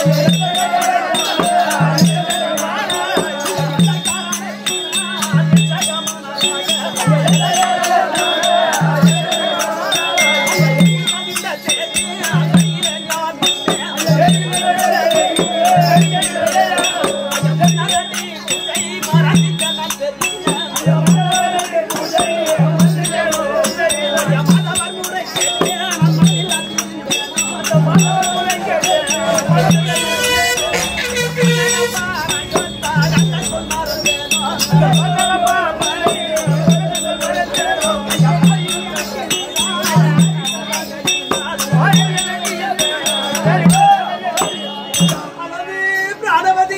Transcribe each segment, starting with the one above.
அல்லது பிராணவதி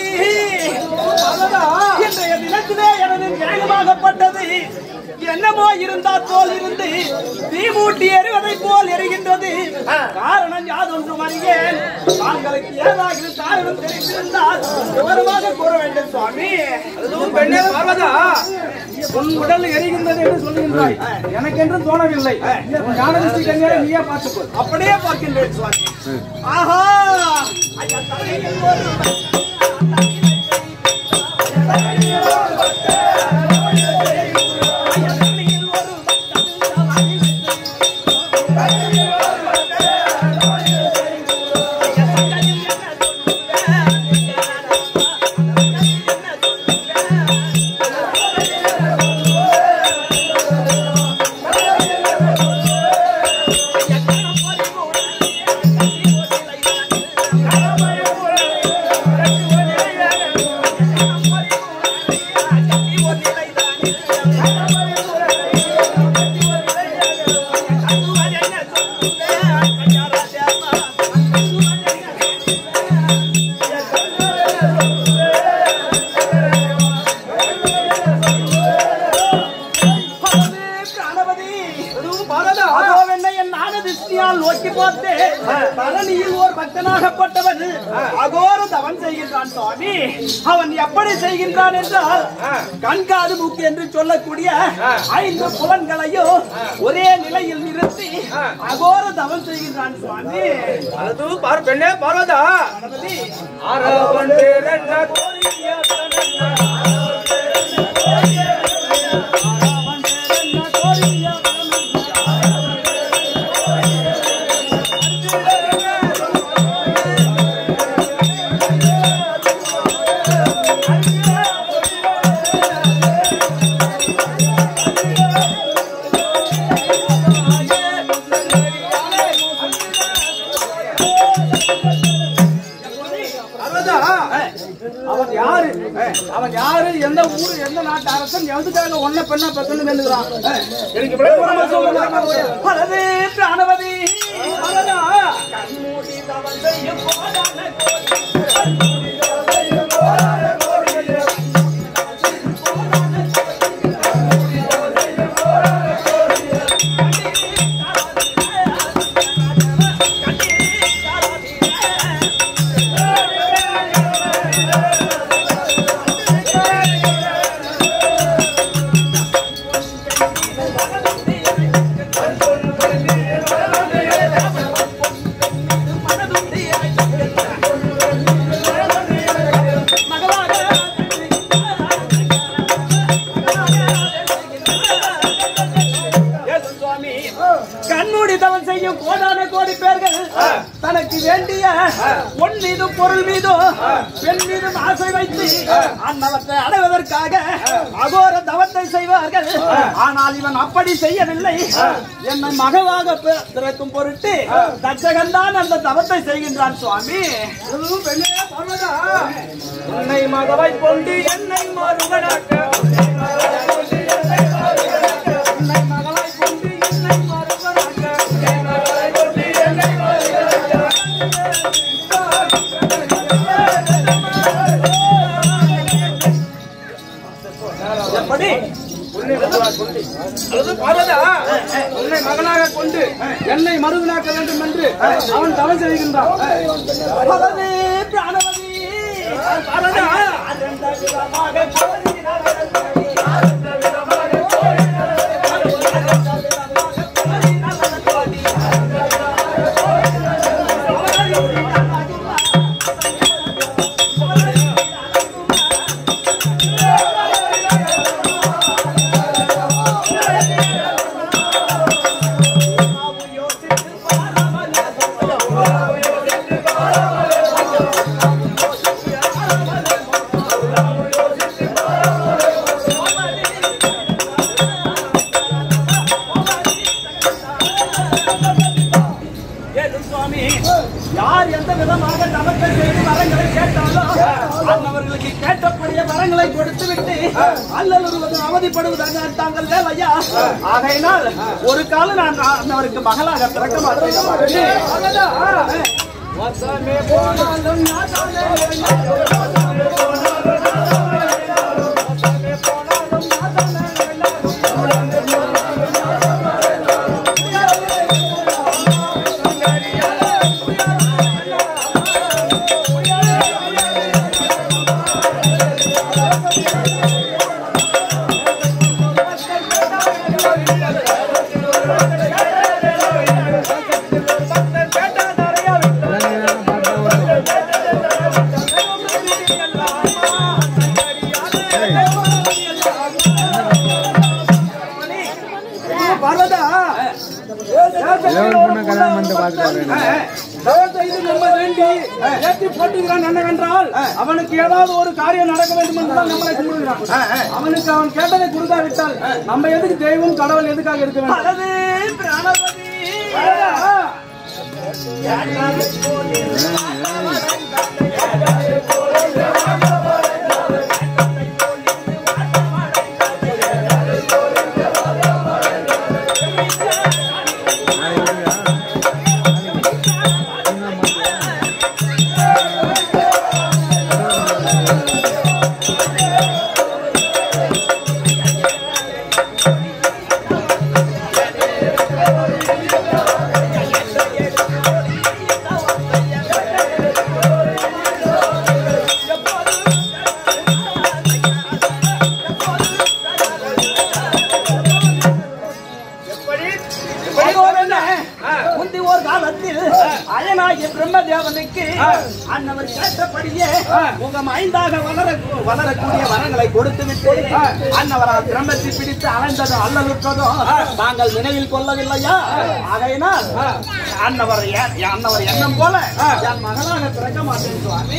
இன்றைய தினத்திலே எனது நியாயமாகப்பட்டது என்னமோ இருந்தா தோல் இருந்து தீ மூட்டி எறிவதைப் போல் எரிகின்றது காரணம் யாதொன்றும் அறியேன் தாங்களுக்கு ஏதாவது காரணம் தெரிந்திருந்தால் விவரமாக கூற வேண்டும் சுவாமி பெண்ணே பார்வதா உன் உடல் எரிகின்றது என்று சொல்லுகின்றாய் எனக்கென்று தோணவில்லை உன் ஞானதிஷ்டி கண்களை நீயே பார்த்துக்கொள் அப்படியே பார்க்கின்றேன் சுவாமி ஆஹா ஐயா, தலையில் ஒரு பிராணபதி அதோவென்ன என் ஞானதிஷ்டியால் நோக்கி பார்த்தே தரணியில் ஓர் பக்தனாகப்பட்டவன் அகோர தவன் செய்கின்றான் சுவாமி அவன் எப்படி செய்கின்றான் என்றால் கண்காது மூக்கு என்று சொல்லக்கூடிய ஐந்து புலன்களையும் ஒரே நிலையில் நிறுத்தி அகோர தவம் செய்கின்றான் சுவாமி அது பார் பெண்ணே பார்வதா கணபதி அரவன் பேரன்ன பார்வதா அவன் யாரு அவன் யாரு எந்த ஊரு எந்த நாட்டு அரசன் எதுக்காக ஒன்ன பெண்ணா பெத்தன்னு வேண்டுகிறான் எனக்கு விளக்கமா சொல்லுங்க அல்லது பிராணபதி பார்வதா கண்மூடி தவம் செய்யும் போதான கோடி கண்மூடி தவம் செய்யும் கோடான கோடி பேர்கள் தனக்கு வேண்டிய பொன் மீதும் பொருள் மீதும் பெண் மீதும் ஆசை வைத்து அன்னவற்றை அடைவதற்காக அகோர தவத்தை செய்வார்கள் ஆனால் இவன் அப்படி செய்யவில்லை என்னை மகவாக பி- பிறக்கும் பொருட்டு தச்சகன்தான் அந்த தவத்தை செய்கின்றான் சுவாமி அது பெண்ணே பார்வதா உன்னை மகவை கொண்டு என்னை மறுவனாக்க உன்னை மகவை கொண்டு என்னை மறுவனாக்க எப்படி உன்னை மகளாக கொண்டு அதாவது பார்வதா உன்னை மகனாக கொண்டு என்னை மறுவனாக்க வேண்டும் என்று அவன் தவம் செய்கின்றான் பவனே பிராணவதி பார்வதா அதந்த விதமாக கோரினார்கள் கடுமையாக தவத்தை செய்து வரங்களை கேட்டாலும் அன்னவர்களுக்கு கேட்டபடிய வரங்களை கொடுத்து விட்டு அல்லலுறுவது அவதிப்படுவதாக தாங்கள் வேலையா ஆகையினால் ஒரு காலம் நான் அன்னவருக்கு மகளாக பிறக்க மாட்டேன் வசமே போனாலும் நாதானே பார்வதா தயவுசெய்து நம்ம வேண்டி ஏற்றி போட்டுகிறான் என்னவென்றால் அவனுக்கு ஏதாவது ஒரு காரியம் நடக்க வேண்டும் என்றால் நம்மளை கும்பிடுகிறான் அவனுக்கு அவன் கேட்டதை கொடுக்காவிட்டால் நம்ம எதுக்கு தெய்வம் கடவுள் எதுக்காக இருக்க வேண்டும் பலவே பிராணபதி அதோடு என்ன? முந்தி ஒரு காலத்தில் அயனாகிய பிரம்மதேவனுக்கு அன்னவர் கேட்டபடியே முகம் ஐந்தாக வளர வளரக்கூடிய வரங்களை கொடுத்து விட்டு அன்னவரால் பிரம்மத்தை பிடித்து அலைந்ததும் அல்லலுற்றதும் தாங்கள் நினைவில் கொள்ளவில்லையா ஆகையினால் அன்னவர் எ- அன்னவர் எண்ணம் போல என் மகனாக பிறக்க மாட்டேன் சுவாமி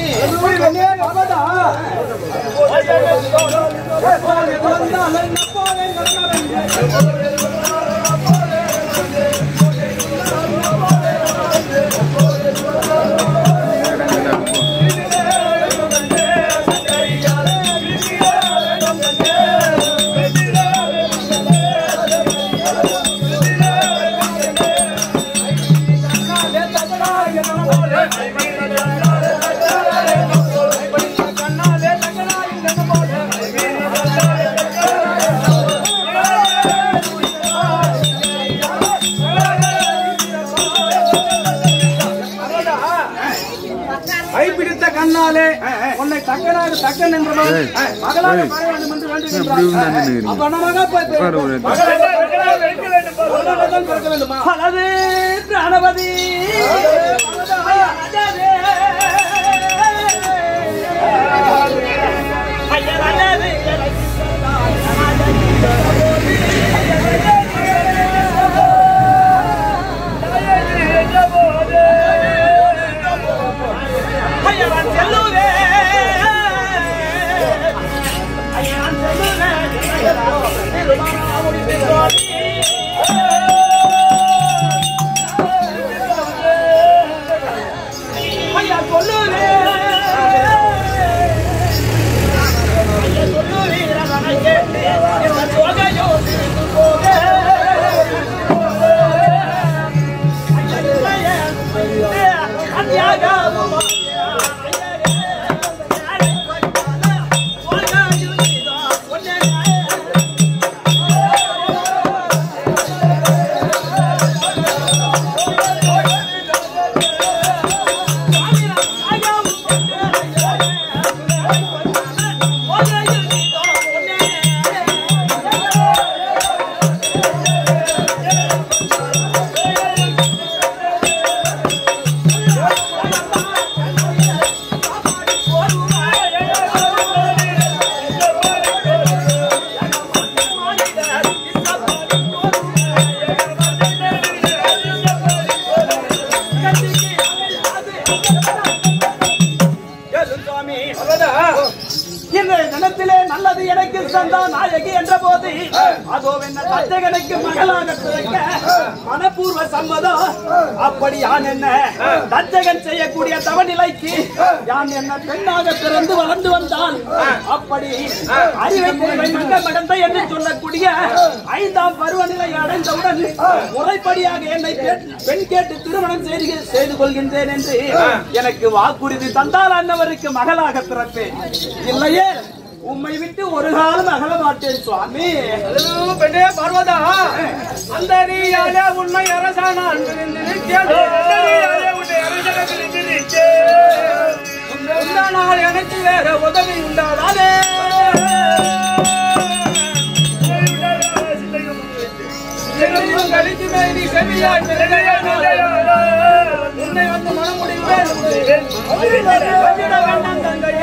கைப்பிடித்த கண்ணாலே உன்னை தக்கனாக தக்கன் என்றவன் மகளாக பெற வேண்டும் என்று வேண்டுகின்றான் அப்பனமாக போய் மகளாகத்தான் பிறக்க வேண்டுமா பலவே பிராணபதி ஐயா சொல்லுவே ஐயா சொல்லுவே நான் கேட்டு என்ன சோகையோ திரிந்து போக இன்றைய தினத்திலே நல்லது எனக்கு சந்தா நாயகி என்ற போது அதோ என்ன தச்சகனுக்கு மகளாக பிறக்க மனப்பூர்வ சம்மதம் அப்படி யான் என்ன தச்சகன் செய்யக்கூடிய தவநிலைக்கு யான் என்ன பெண்ணாக பிறந்து வளர்ந்து வந்தால் அப்படி அறிவை குறைவை மங்க மடந்த என்று சொல்லக்கூடிய ஐந்தாம் பருவநிலை அடைந்தவுடன் முறைப்படியாக என்னை பெண் பெண் கேட்டு திருமணம் செய்து செய்து கொள்கின்றேன் என்று எனக்கு வாக்குறுதி தந்தால் அன்னவருக்கு மகளாக பிறப்பேன் இல்லையே உம்மை விட்டு ஒரு காலம் அகல மாட்டேன் சுவாமி பெண்ணே பார்வதா அந்த நீயாலே உண்மை அரசானால் நாள் எனக்கு வேற உதவி உண்டாதானே எங்களையும் கழித்து மேடி செவியாய் உன்னை வந்து மனமுடிவேன் வேண்டாம் தங்கையே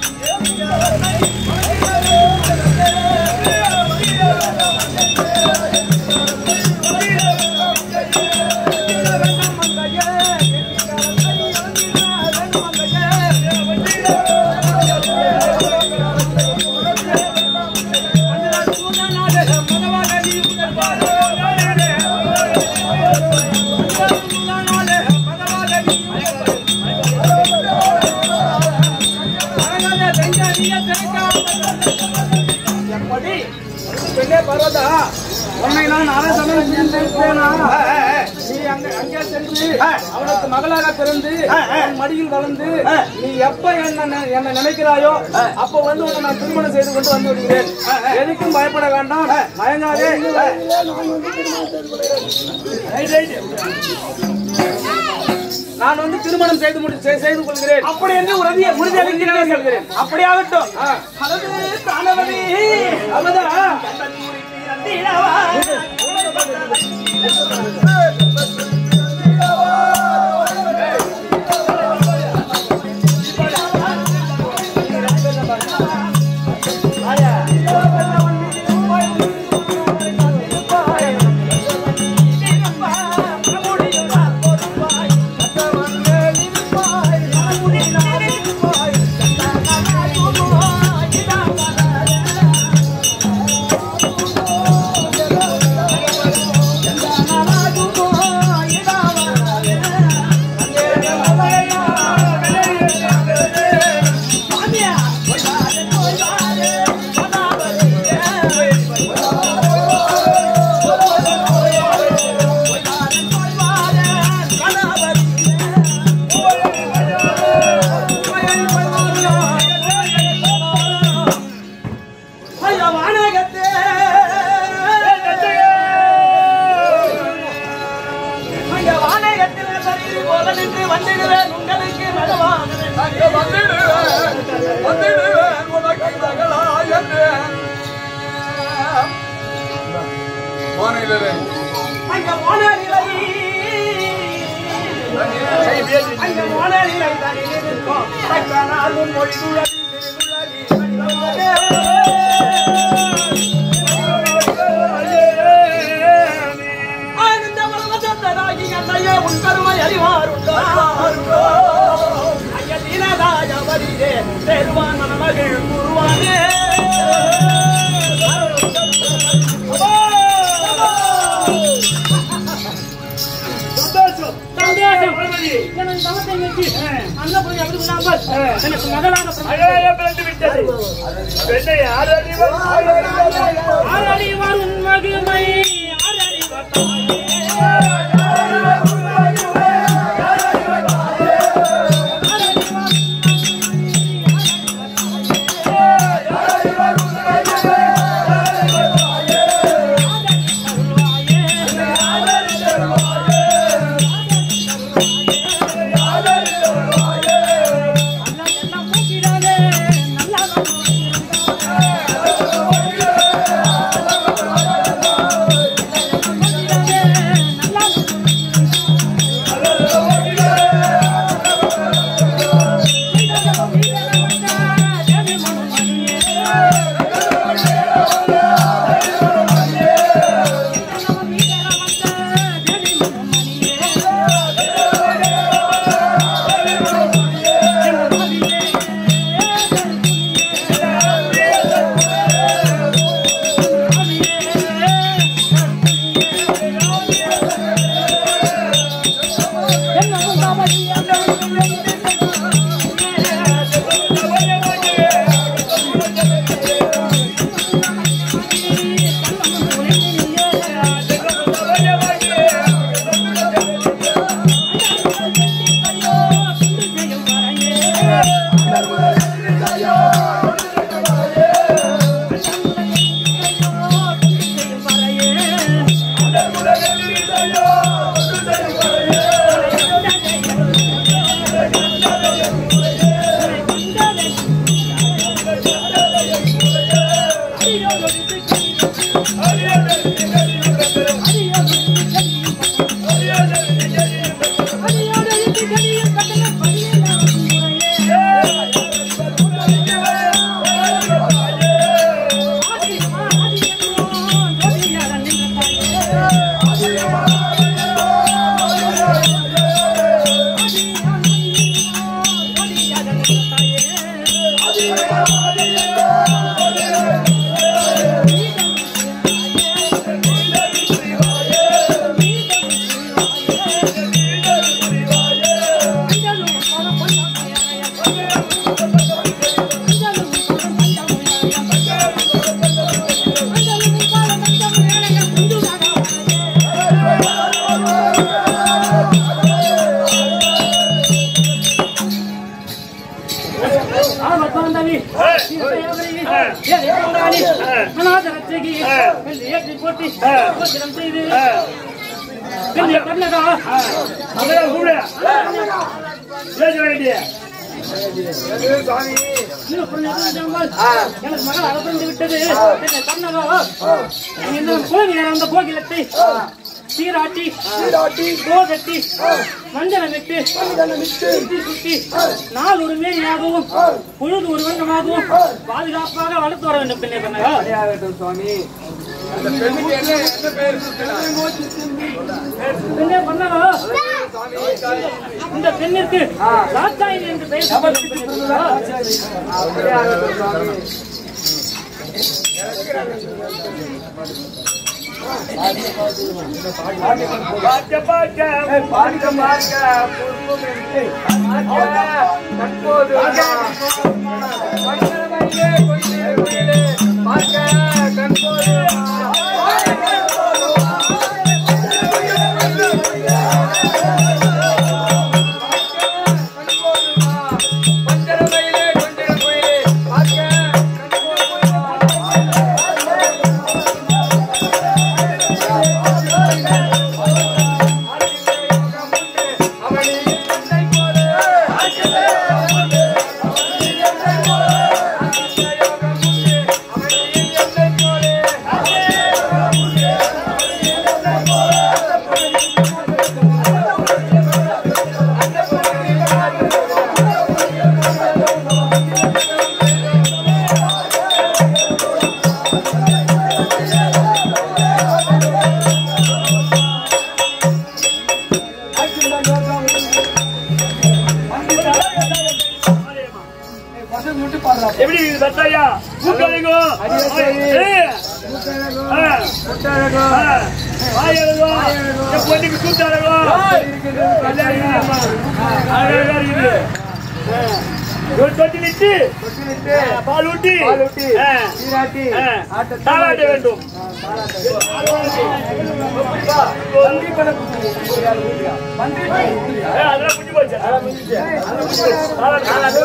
எப்படி பெண்ணே பர்வதா உன்னை நான் அரசனம் சென்றேனா நீ அங்க அங்கே சென்று அவனுக்கு மகளாக பிறந்து அவன் மடியில் வளர்ந்து நீ எப்ப என்ன என்ன நினைக்கிறாயோ அப்ப வந்து உன்னை நான் திருமணம் செய்து கொண்டு வந்து விடுகிறேன் எதுக்கும் பயப்பட வேண்டாம் மயங்காதே நான் வந்து திருமணம் செய்து முடி செய்- செய்து கொள்கிறேன் அப்படி என்று உறுதியை உறுதி அளிக்கிறேன் அப்படி ஆகட்டும் அதாவது தானவதி அவதா ஐயா வானகத்தே ஐயா வானகத்தில் சரீரி போல நின்று வந்திடுவேன் உங்களுக்கு நடுவாக அங்க வானநிலை அங்க வானநிலை தனியில் இருக்கும் தக்க நாளும் மொழி துழலி திருதுழலி ஆனந்த வல்லதந்தராகி அன்னையே உன் கருமை அறிவாருண்டோ ஐய தீனதாய வரிதே தேர்வான் மனமகள் குருவானே எனக்கு தவத்தை நிறுத்தி, அன்னபூரணி அப்படி விடாமல், எனக்கு மகளாக ஆரறிவார் உன் மகிமை ஆரறிவார் எல்லாம் மூக்கிடாதே நல்லா மூக்கிடாதே பாவத்தாண்டவி அநாத ரட்சகி என்று ஏற்றி போட்டி உபத்திரம் செய்து பின்னிய கண்ணகா அதான் கூப்பிடு பேச வேண்டிய இன்னும் கொஞ்சம் ஜாமால். எனக்கு மகள் அகப்பட்டு விட்டது என்னை கண்ணகா இந்த கோகில அந்த கோகிலத்தை சீராட்டி கோகட்டி மஞ்சளமிட்டு சுத்தி சுத்தி நாள் ஒரு மேனியாகவும் பொழுது ஒரு வண்ணமாகவும் பாதுகாப்பாக வளர்த்து வர வேண்டும் பிள்ளை கண்ணகா அந்த பெண்ணுக்கு என்ன என்ன பெயர் பிள்ளை கண்ணகா இந்த பெண்ணிற்கு ராத்தாயின் என்று பெயர் சூட்ட வேண்டும் பிள்ளை கண்ணகா. பார்க்க பார்க்க பார்க்க பார்க்க புல்லும் என்று தற்போது மன்னரையே கொஞ்சம் குயிலே பார்க்க கண்போது மஞ்சரமையிலே கொஞ்சம் குயிலே பார்க்க அவனி என்னை போல எப்படி இருக்குது சத்தாயா கூட்டழகோ வாயழகோ என் பொண்ணுக்கு கூட்டழகோ அழகா இருக்குது ஒரு தொட்டிலிட்டு பால் ஊட்டி ஆ, ஆ, தாளாட்ட வேண்டும் ஆ, அதெல்லாம் முடிஞ்சு போச்சு தாளாட்டு.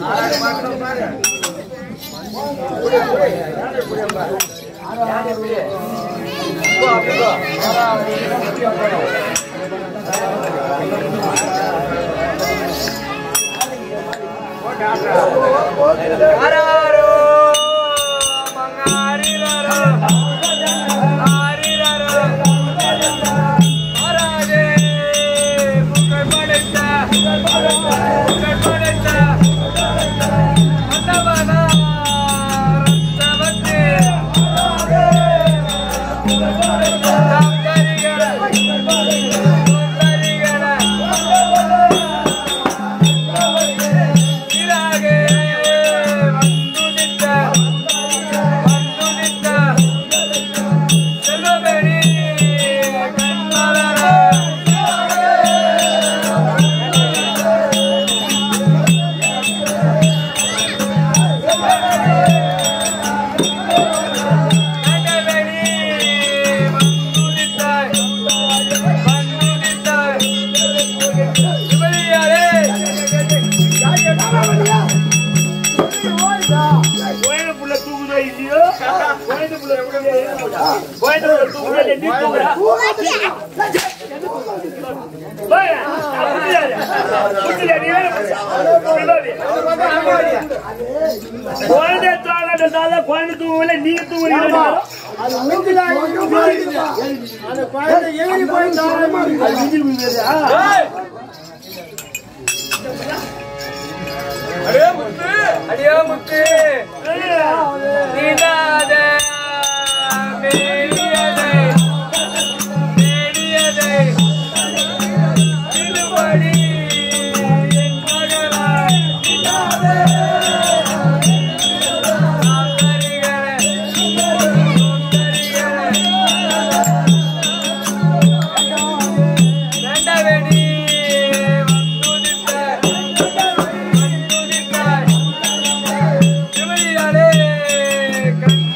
ஆராரோ மங்காரிரரோ ஆரிரரோ ஆராதே புகழ் படைத்த புகழ் படைத்த மன்னவனா ரத்தவத்தே தாங்கரிகள தாங்கரிகள இராகே வந்துதித்த வந்துதித்த செல்வபெரி கண்மலர கண்டபெரி வந்துதித்த வந்துதித்த சிவலியாரே கோயில புள்ள தூங்குதோ இல்லையோ கோயில புள்ள தூங்குதோ கோயில புள்ள தூங்குதோ இல்லையோ நீ தூங்குறா போயா, அப்படியா? புரியல, நீ வேற புரியா? குழந்தை தூங்கினதால குழந்தை தூங்கல நீங்க தூங்குறீங்க அடியே முத்து அடியே முத்து நீதாத மேடியதை மேடியதை திருப்படி என் மகளாய் சுந்தரிகளே, சுந்தரிகளே. வேண்டவெடி வந்துதித்த வந்துதித்தாய் சிவலியாரே கண்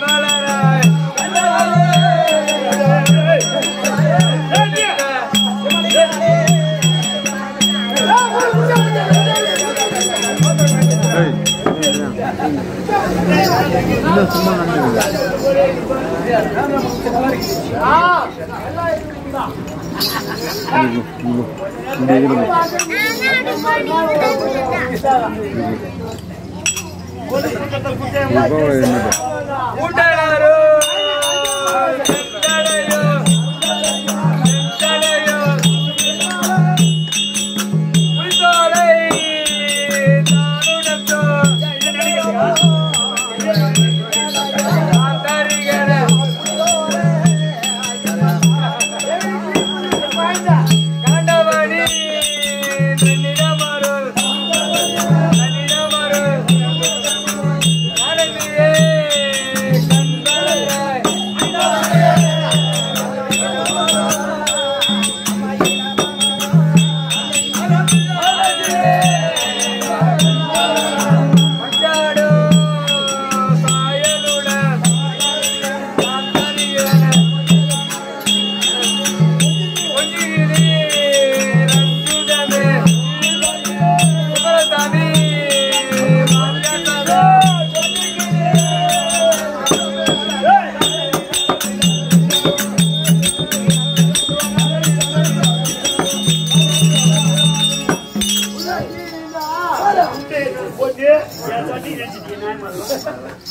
போட்டு என் சட்டி நினைச்சிட்டீங்க நியாயமா இருக்கா?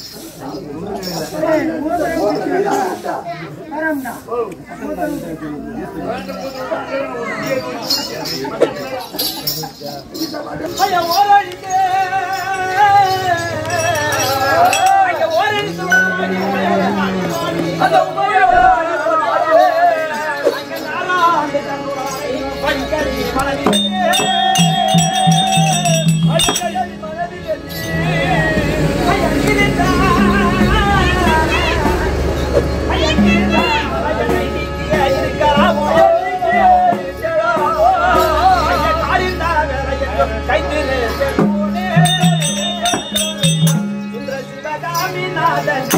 ஐயா ஓராடிட்டு ஐயா ஓராடிட்டு அந்த உமையோட அங்க நாலாண்டு கண்ணுறாய் பைக்கடி மனதிலே பைக்கடி மனதிலே ஐயா கிரிதா ஐயா கிரிதா ஐயா நீக்கிய இருக்கலாமோ ஐயா காரிந்தா வேலைய கைதிலே செல்வோனே இந்திர சிவகாமிநாதன்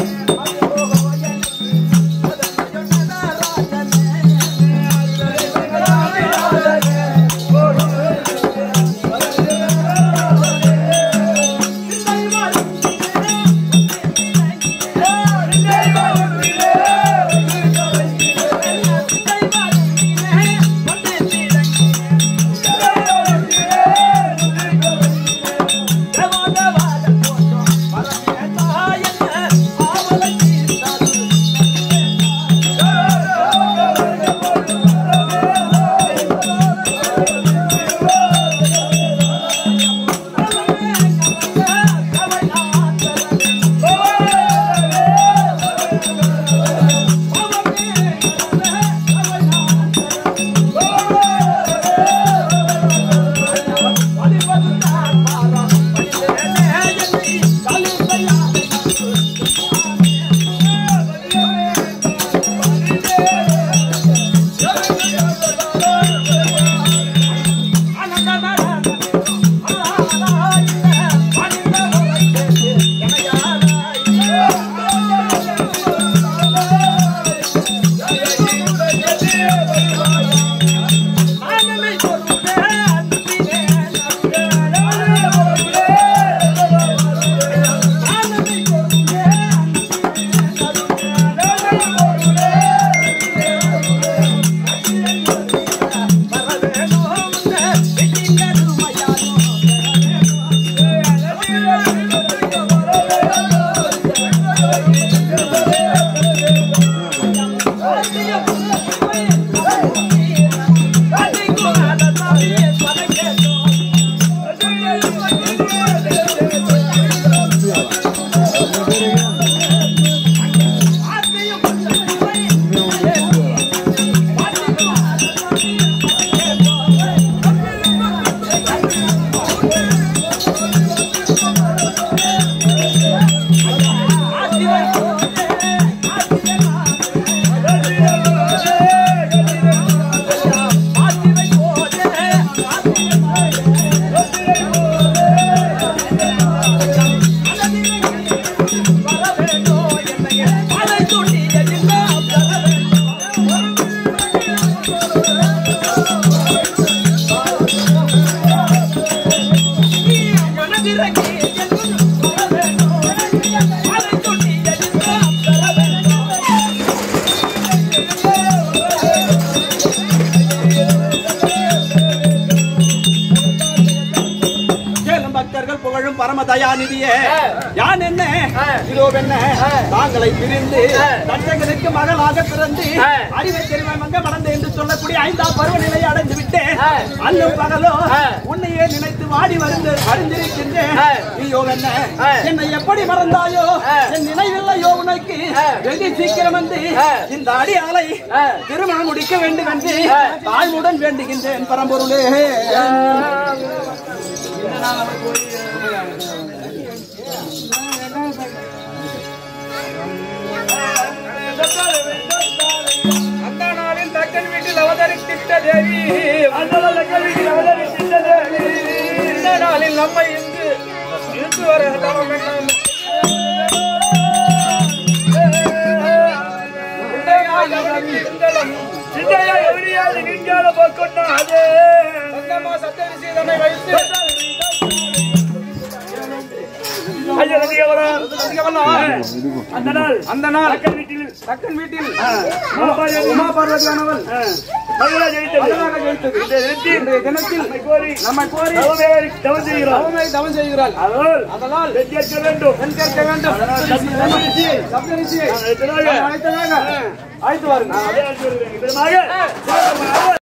மனதிறங்கி புகழும் பரம தயாநிதியே யான் என்ன இதோ என்ன தாங்களை பிரிந்து தச்சகனுக்கு மகளாக பிறந்து அறிவை தெரிவை மங்க மறந்து என்று சொல்லக்கூடிய ஐந்தாம் பருவநிலையை அடைந்து விட்டேன் அல்லும் பகலோ உன்னையே நினைத்து வாடி வந்து அறிந்திருக்கின்றேன் நீயோ என்ன என்னை எப்படி மறந்தாயோ என் நினைவில்லையோ உனக்கு வெகு சீக்கிரம் வந்து இந்த அடியாலை திருமணம் முடிக்க வேண்டும் என்று தாய்வுடன் வேண்டுகின்றேன் பரம்பொருளே அந்த நாளில் தக்கன் வீட்டில் அவதரித்திட்ட தேவி அந்த லக்க வீட்டில் அவதரித்த தேவி இந்த நாளில் நம்மை இங்கு இருந்து வர தவம் என்ன சிந்தையா எவரியாது நீங்கால போக்கொண்டாதே சந்தமா சத்தரிசி தன்னை வைத்து ஐயா நதியவரா அந்த நாள் அந்த நாள் லக்க வீட்டில் தக்கன் வீட்டில் மாபாரி உமா பார்வதியானவள் மகளா ஜெயித்தது மகளாக ஜெயித்தது இந்த தினத்தில் இன்றைய தினத்தில் நம்மை கோரி நம்மை கோரி தவமேறி தவம் செய்கிறோம் அவனை தவம் செய்கிறாள் அதனால் அதனால் வெற்றி கேட்க வேண்டும் பெண் கேட்க வேண்டும் சப்தரிசியை சப்தரிசியை நான் எத்தனாக அழைத்ததாக அழைத்து வாருங்கள் அதே அழைத்து வருகிறேன். விதமாக